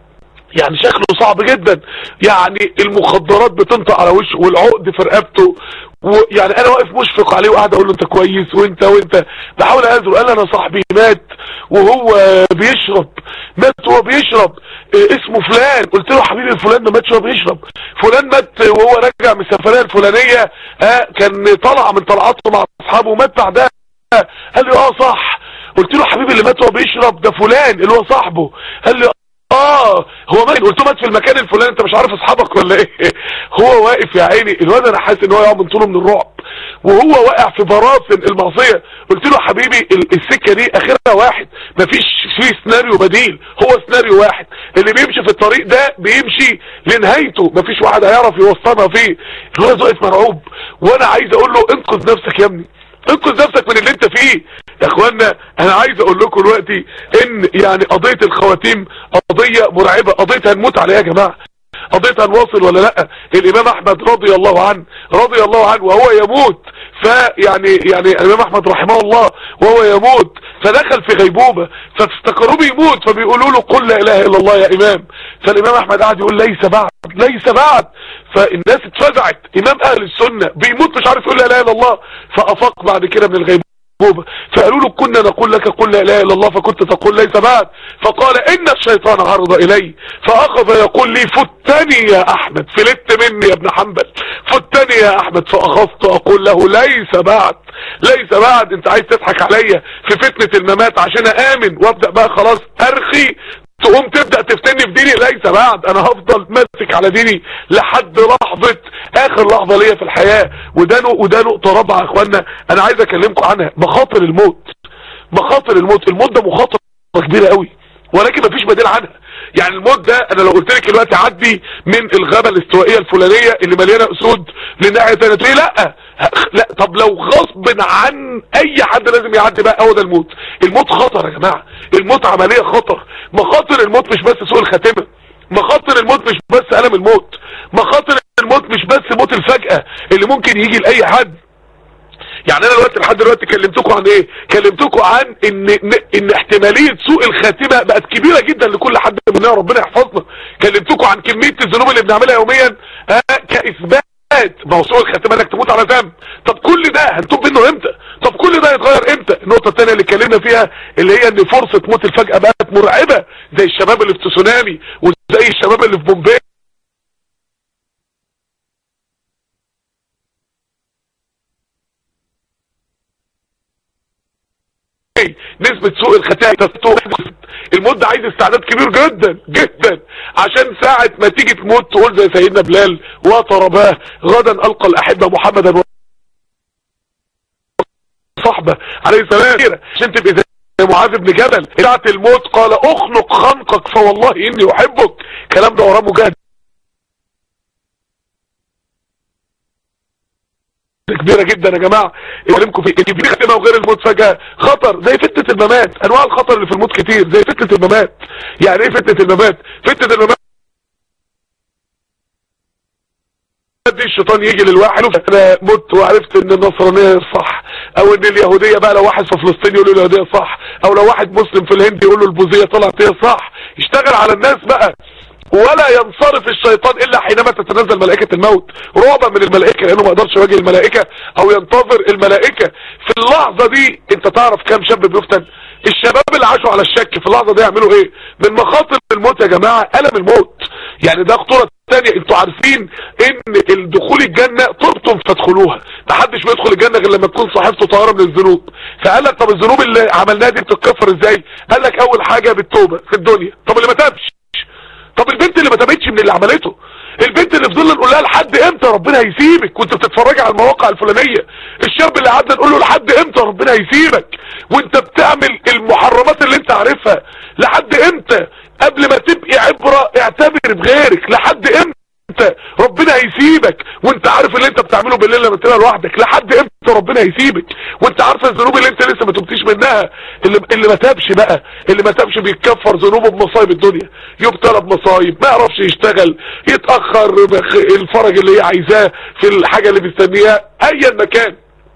يعني شكله صعب جدا يعني المخدرات بتنطق على وشه والعقد في رقبته ويعني انا واقف مشفق عليه وقاعد اقول له انت كويس وانت وانت بحاول اهزر قال انا صاحبي مات وهو بيشرب مات وهو بيشرب إيه اسمه فلان قلت له حبيبي فلان ما ماتش وهو بيشرب فلان مات وهو راجع من السفريه الفلانيه آه كان طلع من طلعاته مع اصحابه ومات بعدها قال لي اه صح قلت له حبيبي اللي مات وهو بيشرب ده فلان اللي هو صاحبه قال لي اه هو مات قلت له مات في المكان الفلاني انت مش عارف اصحابك ولا ايه هو واقف يا عيني الواد انا حاسس ان هو يقع من طوله من الرعب وهو واقع في براسن المعصيه قلت له حبيبي السكه دي اخرها واحد مفيش فيه سيناريو بديل هو سيناريو واحد اللي بيمشي في الطريق ده بيمشي لنهايته مفيش واحد هيعرف يوصلنا فيه الواد واقف مرعوب وانا عايز اقول له انقذ نفسك يا ابني انقذ نفسك من اللي انت فيه يا اخوانا انا عايز اقول لكم دلوقتي ان يعني قضية الخواتيم قضية مرعبة قضية هنموت عليها يا جماعة قضية هنواصل ولا لا الامام احمد رضي الله عنه رضي الله عنه وهو يموت فيعني يعني الامام احمد رحمه الله وهو يموت فدخل في غيبوبة فافتكروه بيموت فبيقولوا له قل لا اله الا الله يا امام فالامام احمد قاعد يقول ليس بعد ليس بعد فالناس اتفزعت امام اهل السنة بيموت مش عارف يقول لا اله الا الله فافاق بعد كده من الغيبوبة فقالوا له كنا نقول لك قل لا اله الا الله فكنت تقول ليس بعد فقال ان الشيطان عرض الي فاخذ يقول لي فتني يا احمد فلت مني يا ابن حنبل فتني يا احمد فاخذت اقول له ليس بعد ليس بعد انت عايز تضحك عليا في فتنة الممات عشان امن وابدأ بقى خلاص ارخي تقوم تبدأ تفتني في ديني ليس بعد انا هفضل ماسك على ديني لحد لحظة اخر لحظة ليا في الحياة وده وده نقطة رابعة يا اخوانا انا عايز اكلمكم عنها مخاطر الموت مخاطر الموت الموت ده مخاطرة كبيرة قوي ولكن مفيش بديل عنها يعني الموت ده انا لو قلت لك دلوقتي عدي من الغابة الاستوائية الفلانية اللي مليانة اسود للناحية الثانيه تقولي لا لا طب لو غصب عن اي حد لازم يعدي بقى هو ده الموت الموت خطر يا جماعة الموت عملية خطر مخاطر الموت مش بس سوء الخاتمة مخاطر الموت مش بس ألم الموت مخاطر الموت مش بس موت الفجأة اللي ممكن يجي لأي حد يعني انا دلوقتي لحد دلوقتي كلمتكم عن ايه كلمتكم عن ان ان احتماليه سوء الخاتمه بقت كبيره جدا لكل حد مننا ربنا يحفظنا كلمتكم عن كميه الذنوب اللي بنعملها يوميا آه كاثبات موضوع الخاتمه انك تموت على ذنب طب كل ده هنتوب منه امتى طب كل ده يتغير امتى النقطه الثانيه اللي اتكلمنا فيها اللي هي ان فرصه موت الفجاه بقت مرعبه زي الشباب اللي في تسونامي وزي الشباب اللي في بومبي نسبة سوء الختائم الموت ده عايز استعداد كبير جدا جدا عشان ساعة ما تيجي تموت تقول زي سيدنا بلال وطرباه غدا القى الاحبة محمدا صحبة عليه السلام عشان تبقى زي معاذ بن جبل ساعة الموت قال اخنق خنقك فوالله اني احبك كلام ده وراه مجاهد كبيرة جدا يا جماعة يعلمكم في ان في ختمة وغير الموت فجأة خطر زي فتنة الممات انواع الخطر اللي في الموت كتير زي فتنة الممات يعني ايه فتنة الممات فتنة الممات دي الشيطان يجي للواحد انا مت وعرفت ان النصرانيه صح او ان اليهوديه بقى لو واحد في فلسطين يقول له اليهوديه صح او لو واحد مسلم في الهند يقول له البوذيه طلعت هي صح يشتغل على الناس بقى ولا ينصرف الشيطان الا حينما تتنزل ملائكة الموت رعبا من الملائكة لانه ما يقدرش يواجه الملائكة او ينتظر الملائكة في اللحظة دي انت تعرف كام شاب بيفتن الشباب اللي عاشوا على الشك في اللحظة دي يعملوا ايه من مخاطر الموت يا جماعة ألم الموت يعني ده خطورة تانية انتوا عارفين ان الدخول الجنة طبتم فادخلوها محدش بيدخل الجنة غير لما تكون صاحبته طهارة من الذنوب فقال لك طب الذنوب اللي عملناها دي بتتكفر ازاي قال لك اول حاجة بالتوبة في الدنيا طب اللي ما تابش طب البنت اللي ما تابتش من اللي عملته البنت اللي فضلنا نقول لها لحد امتى ربنا هيسيبك وانت بتتفرجي على المواقع الفلانيه الشاب اللي قعدنا نقول له لحد امتى ربنا هيسيبك وانت بتعمل المحرمات اللي انت عارفها لحد امتى قبل ما تبقي عبره اعتبر بغيرك لحد امتى ربنا هيسيبك وانت عارف اللي انت بتعمله بالليل لما تبقى لوحدك لحد امتى ربنا هيسيبك وانت عارف الذنوب اللي انت لسه ما تبتيش منها اللي, اللي ما تابش بقى اللي ما تابش بيتكفر ذنوبه بمصايب الدنيا يبتلى بمصايب ما يعرفش يشتغل يتاخر الفرج اللي هي عايزاه في الحاجه اللي مستنياها ايا مكان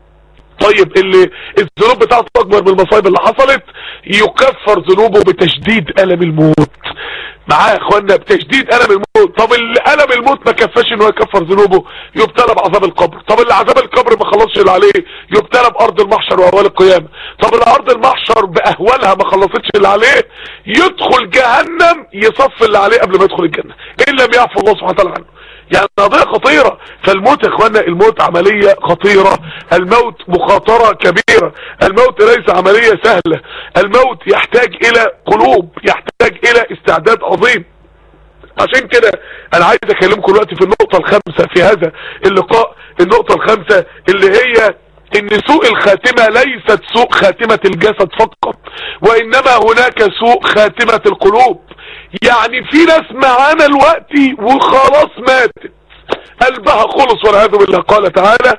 طيب اللي الذنوب بتاعته اكبر من المصايب اللي حصلت يكفر ذنوبه بتشديد الم الموت معاه يا اخوانا بتشديد الم الموت طب اللي الم الموت ما كفاش ان هو يكفر ذنوبه يبتلى بعذاب القبر طب اللي عذاب القبر ما خلصش اللي عليه يبتلى بارض المحشر واهوال القيامه طب اللي ارض المحشر باهوالها ما خلصتش اللي عليه يدخل جهنم يصف اللي عليه قبل ما يدخل الجنه ان لم يعفو الله سبحانه وتعالى عنه يعني قضية خطيرة فالموت يا اخوانا الموت عملية خطيرة الموت مخاطرة كبيرة الموت ليس عملية سهلة الموت يحتاج الى قلوب يحتاج الى استعداد عظيم عشان كده انا عايز اكلمكم دلوقتي في النقطة الخامسة في هذا اللقاء النقطة الخامسة اللي هي ان سوء الخاتمة ليست سوء خاتمة الجسد فقط وانما هناك سوء خاتمة القلوب يعني في ناس معانا دلوقتي وخلاص ماتت قلبها خلص والعياذ بالله قال تعالى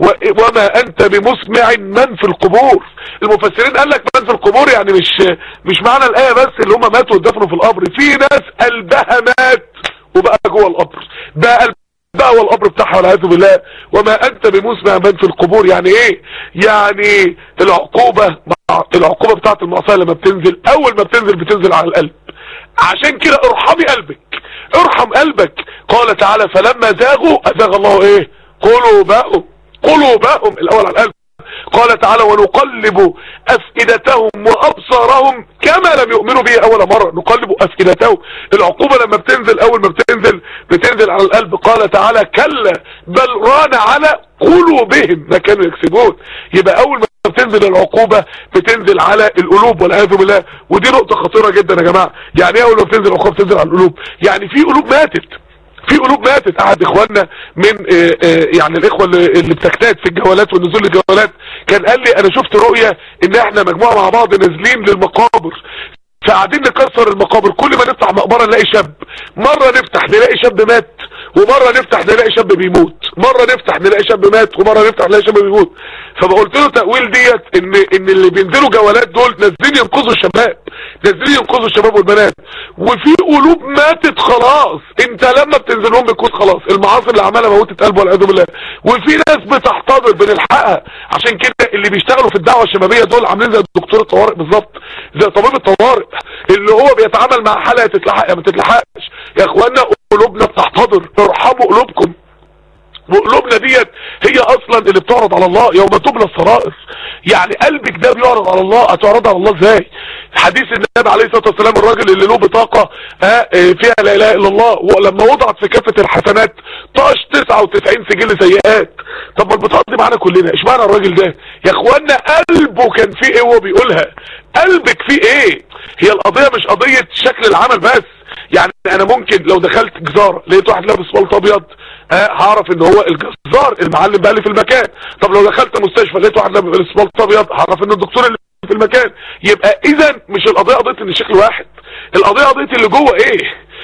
وما انت بمسمع من في القبور المفسرين قال لك من في القبور يعني مش مش معنى الايه بس اللي هم ماتوا ودفنوا في القبر في ناس قلبها مات وبقى جوه القبر ده قلب بقى هو القبر بتاعها والعياذ بالله وما انت بمسمع من في القبور يعني ايه يعني العقوبة العقوبة بتاعت المعصية لما بتنزل اول ما بتنزل بتنزل على القلب عشان كده ارحمي قلبك ارحم قلبك قال تعالى فلما زاغوا ازاغ الله ايه قلوبهم قلوبهم الاول على القلب قال تعالى ونقلب افئدتهم وابصارهم كما لم يؤمنوا به اول مرة نقلب افئدتهم العقوبة لما بتنزل اول ما بتنزل بتنزل على القلب قال تعالى كلا بل ران على قلوبهم ما كانوا يكسبون يبقى اول ما بتنزل العقوبة بتنزل على القلوب والعياذ بالله ودي نقطة خطيرة جدا يا جماعة يعني ايه اول ما بتنزل العقوبة بتنزل على القلوب يعني في قلوب ماتت في قلوب ماتت احد اخواننا من اه اه يعني الاخوة اللي, اللي بتجتهد في الجولات والنزول للجولات كان قال لي انا شفت رؤية ان احنا مجموعة مع بعض نازلين للمقابر فقاعدين نكسر المقابر كل ما نفتح مقبرة نلاقي شاب مرة نفتح نلاقي شاب مات ومرة نفتح نلاقي شاب بيموت مرة نفتح نلاقي شاب مات ومرة نفتح نلاقي شاب بيموت فبقولت له تأويل ديت ان ان اللي بينزلوا جولات دول نازلين ينقذوا الشباب نازلين ينقذوا الشباب والبنات وفي قلوب ماتت خلاص انت لما بتنزلهم بتكون خلاص المعاصي اللي عملها موتت قلبه والعياذ بالله وفي ناس بتحتضر بنلحقها عشان كده اللي بيشتغلوا في الدعوه الشبابيه دول عاملين زي دكتور الطوارئ بالظبط زي طبيب الطوارئ اللي هو بيتعامل مع حالة تتلحق يا ما تتلحقش يا اخوانا قلوبنا بتحتضر ارحموا قلوبكم وقلوبنا ديت هي اصلا اللي بتعرض على الله يوم تبلى السرائر يعني قلبك ده بيعرض على الله هتعرض على الله ازاي حديث النبي عليه الصلاه والسلام الراجل اللي له بطاقه ها فيها لا اله الا الله ولما وضعت في كافه الحسنات طاش 99 سجل سيئات طب ما البطاقه دي معانا كلنا ايش معنى الراجل ده يا اخوانا قلبه كان فيه ايه وهو بيقولها قلبك فيه ايه هي القضيه مش قضيه شكل العمل بس يعني انا ممكن لو دخلت جزارة لقيت واحد لابس بلطو ابيض اه هعرف ان هو الجزار المعلم بقى اللي في المكان طب لو دخلت مستشفى لقيت واحد لابس بلطو ابيض هعرف ان الدكتور اللي في المكان يبقى اذا مش القضيه قضيه ان الشكل واحد القضيه قضيه اللي جوه ايه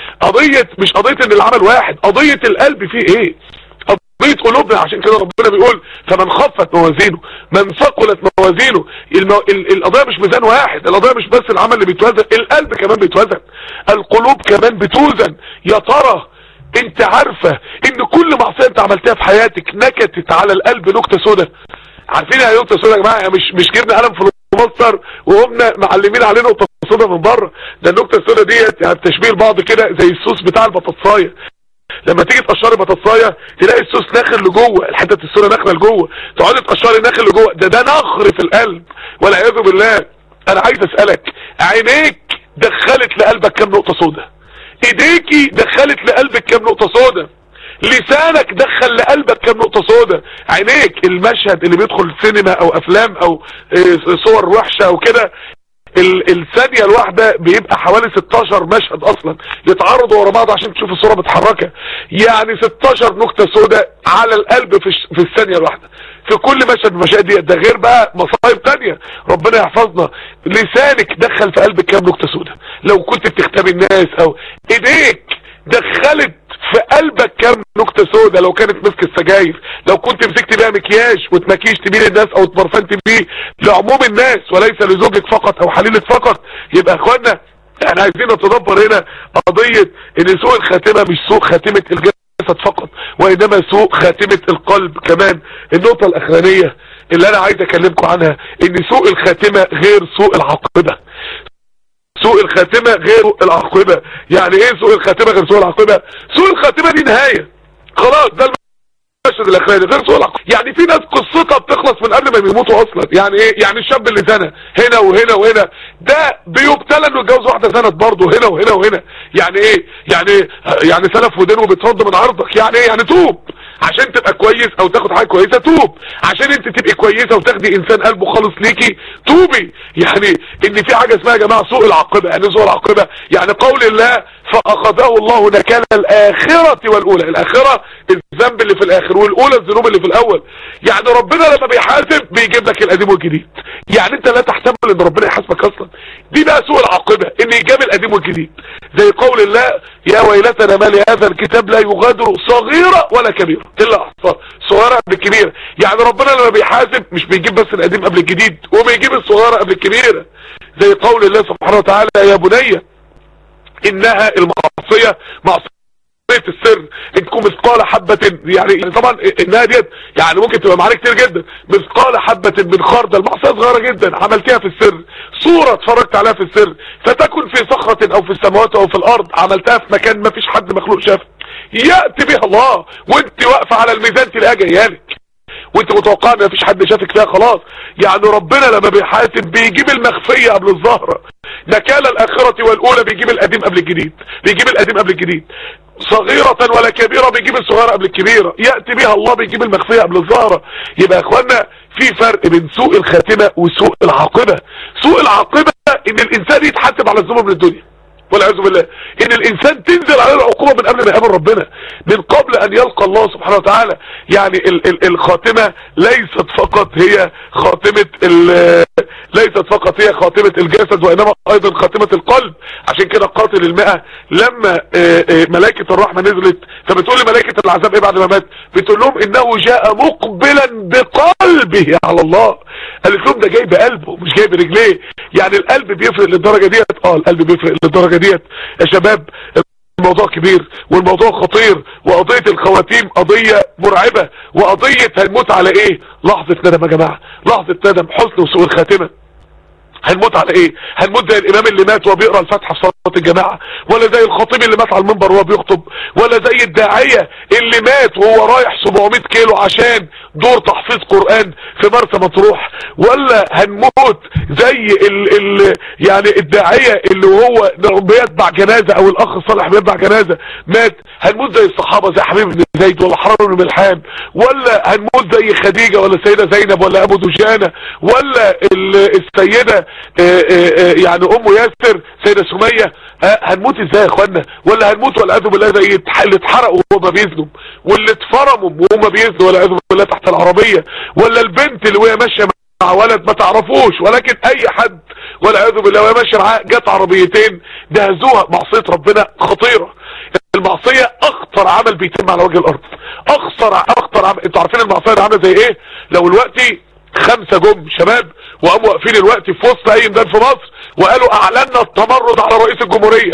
قضيه مش قضيه ان العمل واحد قضيه القلب فيه ايه قضية قلوبنا عشان كده ربنا بيقول فمن خفت موازينه من ثقلت موازينه المو... القضية مش ميزان واحد القضية مش بس العمل اللي بيتوزن القلب كمان بيتوزن القلوب كمان بتوزن يا ترى انت عارفة ان كل معصية انت عملتها في حياتك نكتت على القلب نكتة سودة عارفين يعني نكتة سودة يا جماعة مش مش جبنا قلم في مصر وهم معلمين عليه نقطة سودة من بره ده النكتة السودة ديت يعني تشبيه البعض كده زي الصوص بتاع البطاطساية لما تيجي تقشري بطاطسايه تلاقي الصوص ناخر لجوه الحته السوداء ناخره لجوه تقعدي تقشري ناخر لجوه ده ده نخر في القلب والعياذ بالله انا عايز اسالك عينيك دخلت لقلبك كام نقطه سوداء ايديكي دخلت لقلبك كام نقطه سوداء لسانك دخل لقلبك كام نقطة سوداء عينيك المشهد اللي بيدخل سينما او افلام او صور وحشة او كده الثانية الواحدة بيبقى حوالي 16 مشهد اصلا يتعرضوا ورا بعض عشان تشوف الصورة متحركة يعني 16 نكتة سوداء على القلب في, في الثانية الواحدة في كل مشهد من المشاهد دي ده غير بقى مصايب تانية ربنا يحفظنا لسانك دخل في قلبك كام نكتة سوداء لو كنت بتختبي الناس او ايديك دخلت في قلبك كام نكتة سودة لو كانت مسك السجاير لو كنت مسكت بيها مكياج وتمكيش تبيه للناس او اتبرفنت بيه لعموم الناس وليس لزوجك فقط او حليلك فقط يبقى اخوانا احنا عايزين نتدبر هنا قضية ان سوء الخاتمة مش سوء خاتمة الجسد فقط وانما سوء خاتمة القلب كمان النقطة الاخرانية اللي انا عايز اكلمكم عنها ان سوء الخاتمة غير سوء العاقبة سوء الخاتمة غير العاقبة يعني ايه سوء الخاتمة غير سوء العاقبة سوء الخاتمة دي نهاية خلاص ده المشهد الاخراني غير سوء العاقبة يعني في ناس قصتها بتخلص من قبل ما بيموتوا اصلا يعني ايه يعني الشاب اللي زنى هنا وهنا وهنا ده بيبتلى انه يتجوز واحده زنت برضه هنا وهنا وهنا يعني ايه يعني إيه؟ يعني سلف ودين وبيترد من عرضك يعني ايه يعني توب عشان تبقى كويس او تاخد حاجه كويسه توب عشان انت تبقي كويسه وتاخدي انسان قلبه خالص ليكي توبي يعني ان في حاجه اسمها يا جماعه سوء العاقبه يعني سوء العاقبه يعني قول الله فاخذه الله نكال الاخره والاولى الاخره الذنب اللي في الاخر والاولى الذنوب اللي في الاول يعني ربنا لما بيحاسب بيجيب لك القديم والجديد يعني انت لا تحتمل ان ربنا يحاسبك اصلا دي بقى سوء العاقبه ان يجاب القديم والجديد زي قول الله يا ويلتنا ما لهذا الكتاب لا يغادر صغيره ولا كبيره الا احصاها صغيره قبل الكبيره يعني ربنا لما بيحاسب مش بيجيب بس القديم قبل الجديد وبيجيب الصغيره قبل الكبيره زي قول الله سبحانه وتعالى يا بني انها المعصيه معصيه السر انكم مثقال حبة يعني طبعا انها ديت يعني ممكن تبقى معانا كتير جدا مثقال حبة من خردل معصية صغيرة جدا عملتها في السر صورة اتفرجت عليها في السر فتكن في صخرة او في السماوات او في الارض عملتها في مكان ما فيش حد مخلوق شافه يأتي بها الله وانت واقفة على الميزان تلاقيها جايالك وانت متوقع ان مفيش حد شافك فيها خلاص يعني ربنا لما بيحاسب بيجيب المخفية قبل الظاهرة نكال الاخرة والاولى بيجيب القديم قبل الجديد بيجيب القديم قبل الجديد صغيرة ولا كبيرة بيجيب الصغيرة قبل الكبيرة يأتي بها الله بيجيب المخفية قبل الظاهرة يبقى يا اخوانا في فرق بين سوء الخاتمة وسوء العاقبة سوء العاقبة ان الانسان يتحاسب على الذنوب من الدنيا والعياذ بالله ان الانسان تنزل عليه العقوبة من قبل ما يقابل ربنا من قبل ان يلقى الله سبحانه وتعالى يعني ال ال الخاتمة ليست فقط هي خاتمة ليست فقط هي خاتمة الجسد وانما ايضا خاتمة القلب عشان كده قاتل المئة لما ملائكة الرحمة نزلت فبتقول لملائكة العذاب ايه بعد ما مات بتقول لهم انه جاء مقبلا بقلبه على الله قالت لهم ده جاي بقلبه مش جاي برجليه يعني القلب بيفرق للدرجة ديت اه القلب بيفرق للدرجة ديت يا شباب الموضوع كبير والموضوع خطير وقضية الخواتيم قضية مرعبة وقضية هنموت على ايه لحظة ندم يا جماعة لحظة ندم حسن وسوء الخاتمة هنموت على ايه هنموت زي الامام اللي مات وهو بيقرا الفاتحه في صلاه الجماعه ولا زي الخطيب اللي مات على المنبر وهو بيخطب ولا زي الداعيه اللي مات وهو رايح 700 كيلو عشان دور تحفيظ قران في مرسى مطروح ولا هنموت زي ال ال يعني الداعيه اللي هو بيتبع جنازه او الاخ الصالح بيتبع جنازه مات هنموت زي الصحابه زي حبيب بن زيد ولا حرام بن ملحان ولا هنموت زي خديجه ولا السيده زينب ولا ابو دجانه ولا السيده آآ آآ يعني ام ياسر سيدة سمية هنموت ازاي يا اخوانا ولا هنموت والعياذ بالله زي اللي اتحرقوا وهم بيزنوا واللي اتفرموا وهم بيزنوا والعياذ بالله تحت العربية ولا البنت اللي وهي ماشيه مع ولد ما تعرفوش ولكن اي حد والعياذ بالله وهي ماشيه معاه جت عربيتين دهزوها معصيه ربنا خطيره المعصيه اخطر عمل بيتم على وجه الارض اخطر اخطر عمل انتوا عارفين المعصيه دي عامله زي ايه لو دلوقتي خمسة جم شباب وقاموا واقفين الوقت في وسط اي ميدان في مصر وقالوا اعلنا التمرد على رئيس الجمهورية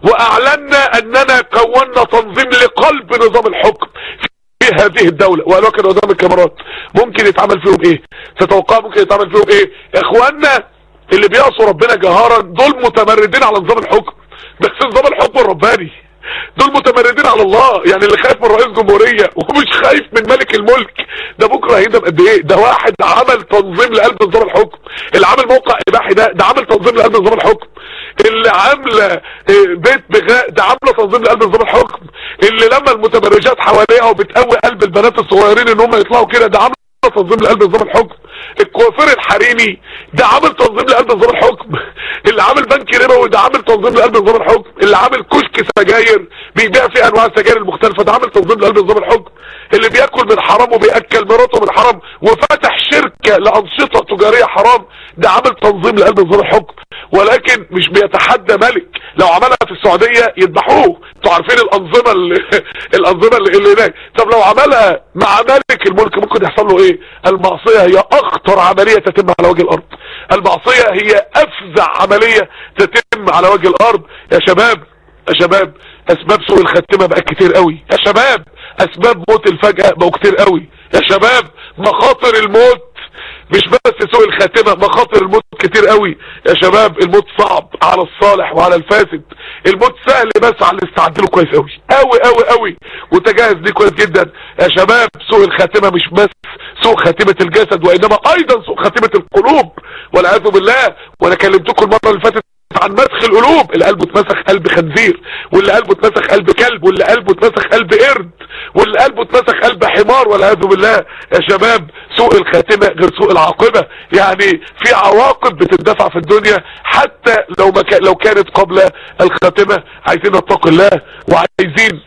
واعلنا اننا كونا تنظيم لقلب نظام الحكم في هذه الدولة وقالوا كان قدام الكاميرات ممكن يتعمل فيهم ايه تتوقع ممكن يتعمل فيهم ايه اخواننا اللي بيعصوا ربنا جهارا دول متمردين على نظام الحكم بس نظام الحكم الرباني دول متمردين على الله يعني اللي خايف من رئيس جمهورية ومش خايف من ملك الملك ده بكرة هيندم قد ايه ده واحد عمل تنظيم لقلب نظام الحكم اللي عامل موقع اباحي ده ده عامل تنظيم لقلب نظام الحكم اللي عامله بيت بغاء ده عامله تنظيم لقلب نظام الحكم اللي لما المتبرجات حواليها وبتقوي قلب البنات الصغيرين ان هم يطلعوا كده ده عامل تنظيم لقلب نظام الحكم الكوافير الحريمي ده عامل تنظيم لقلب نظام الحكم اللي عامل بنك ربوي ده عامل تنظيم لقلب نظام الحكم اللي عامل كشك سجاير بيبيع فيه انواع السجاير المختلفه ده عامل تنظيم لقلب نظام الحكم اللي بياكل من حرام وبياكل مراته من حرام وفتح شركه لانشطه تجاريه حرام ده عامل تنظيم لقلب نظام الحكم ولكن مش بيتحدى ملك لو عملها في السعوديه يذبحوه انتوا عارفين الانظمه اللي الانظمه اللي, اللي هناك طب لو عملها مع ملك الملك ممكن يحصل له ايه المعصيه هي اخطر عمليه تتم على وجه الارض المعصيه هي افزع عمليه تتم على وجه الارض يا شباب يا شباب اسباب سوء الخاتمه بقت كتير قوي يا شباب اسباب موت الفجأة بقوا كتير قوي يا شباب مخاطر الموت مش بس سوء الخاتمة مخاطر الموت كتير قوي يا شباب الموت صعب على الصالح وعلى الفاسد الموت سهل بس على اللي استعد له كويس قوي قوي قوي قوي وتجهز ليه كويس جدا يا شباب سوء الخاتمة مش بس سوء خاتمة الجسد وانما ايضا سوء خاتمة القلوب والعياذ بالله وانا كلمتكم المرة اللي فاتت عن مسخ القلوب اللي قلبه اتمسخ قلب خنزير واللي قلبه اتمسخ قلب كلب واللي قلبه اتمسخ قلب قرد واللي قلبه اتمسخ قلب حمار والعياذ بالله يا شباب سوء الخاتمة غير سوء العاقبة يعني في عواقب بتدفع في الدنيا حتى لو ما كان لو كانت قبل الخاتمة عايزين نتقي الله وعايزين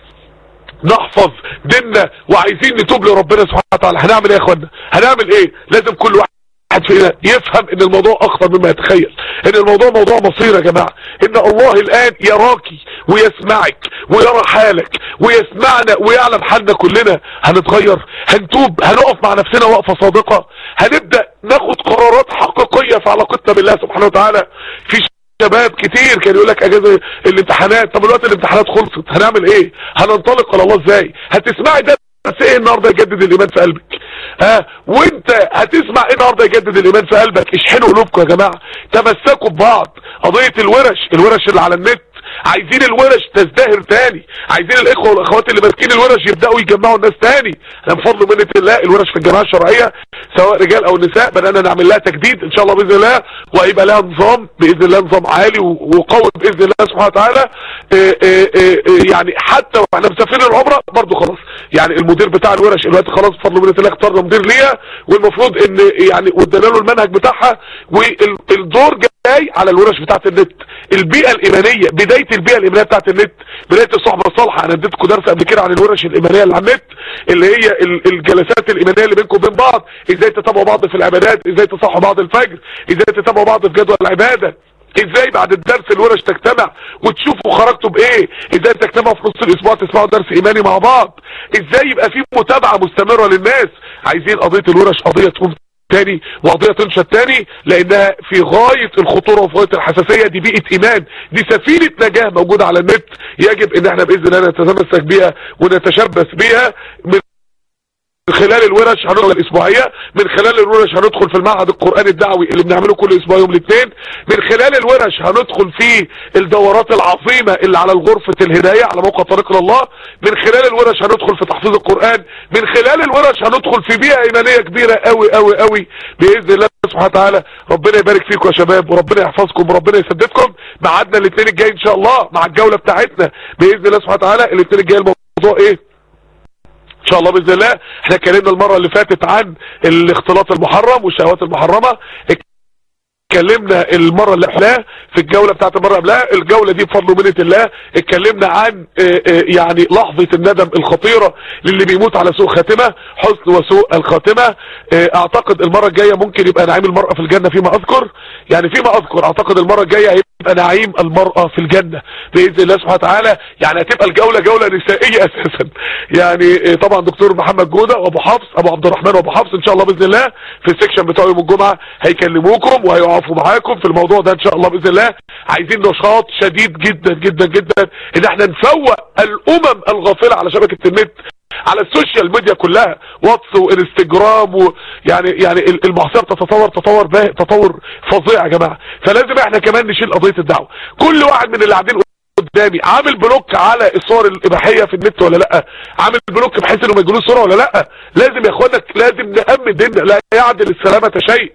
نحفظ ديننا وعايزين نتوب لربنا سبحانه وتعالى هنعمل ايه يا اخوانا هنعمل ايه لازم كل واحد واحد فينا يفهم ان الموضوع اخطر مما يتخيل ان الموضوع موضوع مصير يا جماعة ان الله الان يراكي ويسمعك ويرى حالك ويسمعنا ويعلم حالنا كلنا هنتغير هنتوب هنقف مع نفسنا وقفة صادقة هنبدأ ناخد قرارات حقيقية في علاقتنا بالله سبحانه وتعالى في شباب كتير كان يقول لك اجازه الامتحانات طب دلوقتي الامتحانات خلصت هنعمل ايه هننطلق على الله ازاي هتسمعي ده بس ايه النهارده يجدد الايمان في قلبك ها آه وانت هتسمع ايه النهارده يجدد الايمان في قلبك اشحنوا قلوبكم يا جماعه تمسكوا ببعض قضيه الورش الورش اللي على النت عايزين الورش تزدهر تاني عايزين الاخوه والاخوات اللي ماسكين الورش يبداوا يجمعوا الناس تاني انا بفضل منه الله الورش في الجماعه الشرعيه سواء رجال او نساء بدانا نعمل لها تجديد ان شاء الله باذن الله وهيبقى لها نظام باذن الله نظام عالي وقوي باذن الله سبحانه وتعالى اه اه اه يعني حتى واحنا مسافرين العمره برضه خلاص يعني المدير بتاع الورش دلوقتي خلاص بفضل منه الله اختارنا مدير ليها والمفروض ان يعني وادانا له المنهج بتاعها والدور جاي على الورش بتاعت النت البيئه الايمانيه بدايه البيئه الايمانيه بتاعت النت بدايه الصحبه الصالحه انا اديتكم درس قبل كده عن الورش الايمانيه اللي على النت اللي هي الجلسات الايمانيه اللي بينكم وبين بعض ازاي تتابعوا بعض في العبادات ازاي تصحوا بعض الفجر ازاي تتابعوا بعض في جدول العباده ازاي بعد الدرس الورش تجتمع وتشوفوا خرجتوا بايه ازاي تجتمعوا في نص الاسبوع تسمعوا درس ايماني مع بعض ازاي يبقى في متابعه مستمره للناس عايزين قضيه الورش قضيه تقوم تاني وقضية تنشط تاني لانها في غاية الخطورة وفي غاية الحساسية دي بيئة ايمان دي سفينة نجاة موجودة على النت يجب ان احنا باذن الله نتمسك بيها ونتشبث بيها من من خلال الورش هندخل الاسبوعية من خلال الورش هندخل في المعهد القرآني الدعوي اللي بنعمله كل اسبوع يوم الاثنين من خلال الورش هندخل في الدورات العظيمة اللي على الغرفة الهداية على موقع طريق الله من خلال الورش هندخل في تحفيظ القرآن من خلال الورش هندخل في بيئة ايمانية كبيرة قوي قوي قوي باذن الله سبحانه وتعالى ربنا يبارك فيكم يا شباب وربنا يحفظكم وربنا يسددكم ميعادنا الاثنين الجاي ان شاء الله مع الجولة بتاعتنا باذن الله سبحانه وتعالى الاثنين الجاي الموضوع ايه ان شاء الله باذن الله احنا اتكلمنا المره اللي فاتت عن الاختلاط المحرم والشهوات المحرمه اتكلمنا المره اللي قبلها في الجوله بتاعت المره قبلها الجوله دي بفضل ومنه الله اتكلمنا عن اه اه يعني لحظه الندم الخطيره للي بيموت على سوء خاتمه حسن وسوء الخاتمه اه اعتقد المره الجايه ممكن يبقى نعيم المراه في الجنه فيما اذكر يعني فيما اذكر اعتقد المره الجايه هيبقى هيبقى نعيم المرأة في الجنة بإذن الله سبحانه وتعالى يعني هتبقى الجولة جولة نسائية أساسا يعني طبعا دكتور محمد جودة وأبو حفص أبو عبد الرحمن وأبو حفص إن شاء الله بإذن الله في السكشن بتاع يوم الجمعة هيكلموكم وهيقفوا معاكم في الموضوع ده إن شاء الله بإذن الله عايزين نشاط شديد جدا جدا جدا إن احنا نفوق الأمم الغافلة على شبكة النت على السوشيال ميديا كلها واتس وانستجرام ويعني يعني المعصيه بتتطور تطور تطور فظيع يا جماعه فلازم احنا كمان نشيل قضيه الدعوه كل واحد من اللي قاعدين قدامي عامل بلوك على الصور الاباحيه في النت ولا لا عامل بلوك بحيث انه ما يجيلوش صوره ولا لا لازم يا اخوانا لازم نهم ديننا لا يعدل السلامه شيء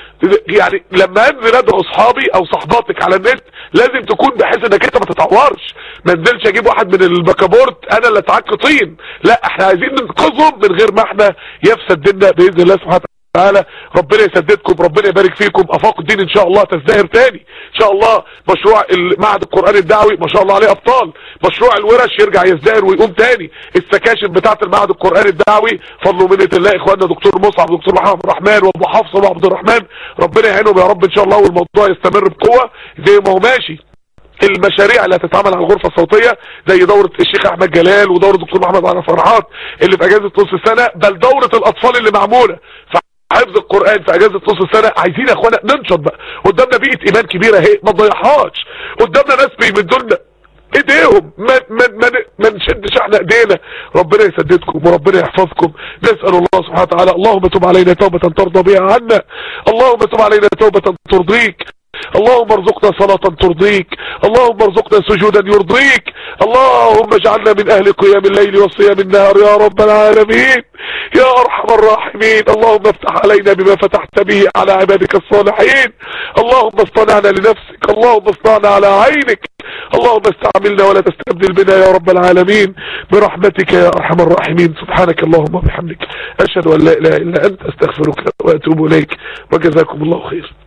يعني لما انزل ادعو اصحابي او صحباتك على النت لازم تكون بحيث انك انت ما تتعورش ما انزلش اجيب واحد من البكابورت انا اللي اتعك طين لا احنا عايزين ننقذهم من غير ما احنا يفسد ديننا باذن الله سبحانه وتعالى ربنا يسددكم ربنا يبارك فيكم افاق الدين ان شاء الله تزدهر تاني ان شاء الله مشروع معهد القران الدعوي ما شاء الله عليه ابطال مشروع الورش يرجع يزدهر ويقوم تاني السكاشن بتاعه المعهد القران الدعوي فضل ومنه الله اخواننا دكتور مصعب دكتور محمد الرحمن وابو حفص وابو عبد الرحمن ربنا يعينهم يا رب ان شاء الله والموضوع يستمر بقوه زي ما هو ماشي المشاريع اللي هتتعمل على الغرفة الصوتية زي دورة الشيخ احمد جلال ودورة دكتور محمد علي فرحات اللي في اجازة نص السنة بل دورة الاطفال اللي معمولة حفظ القرآن في اجازة نص السنة عايزين يا اخوانا ننشط بقى قدامنا بيئة ايمان كبيرة اهي ما تضيعهاش قدامنا ناس بيمدوا لنا ايديهم ما ما ما, ما نشدش احنا ايدينا ربنا يسددكم وربنا يحفظكم نسال الله سبحانه وتعالى اللهم تب علينا توبه ترضى بها عنا اللهم تب علينا توبه ترضيك اللهم ارزقنا صلاة ترضيك اللهم ارزقنا سجودا يرضيك اللهم اجعلنا من اهل قيام الليل وصيام النهار يا رب العالمين يا ارحم الراحمين اللهم افتح علينا بما فتحت به على عبادك الصالحين اللهم اصطنعنا لنفسك اللهم اصطنعنا على عينك اللهم استعملنا ولا تستبدل بنا يا رب العالمين برحمتك يا ارحم الراحمين سبحانك اللهم وبحمدك اشهد ان لا اله الا انت استغفرك واتوب اليك وجزاكم الله خير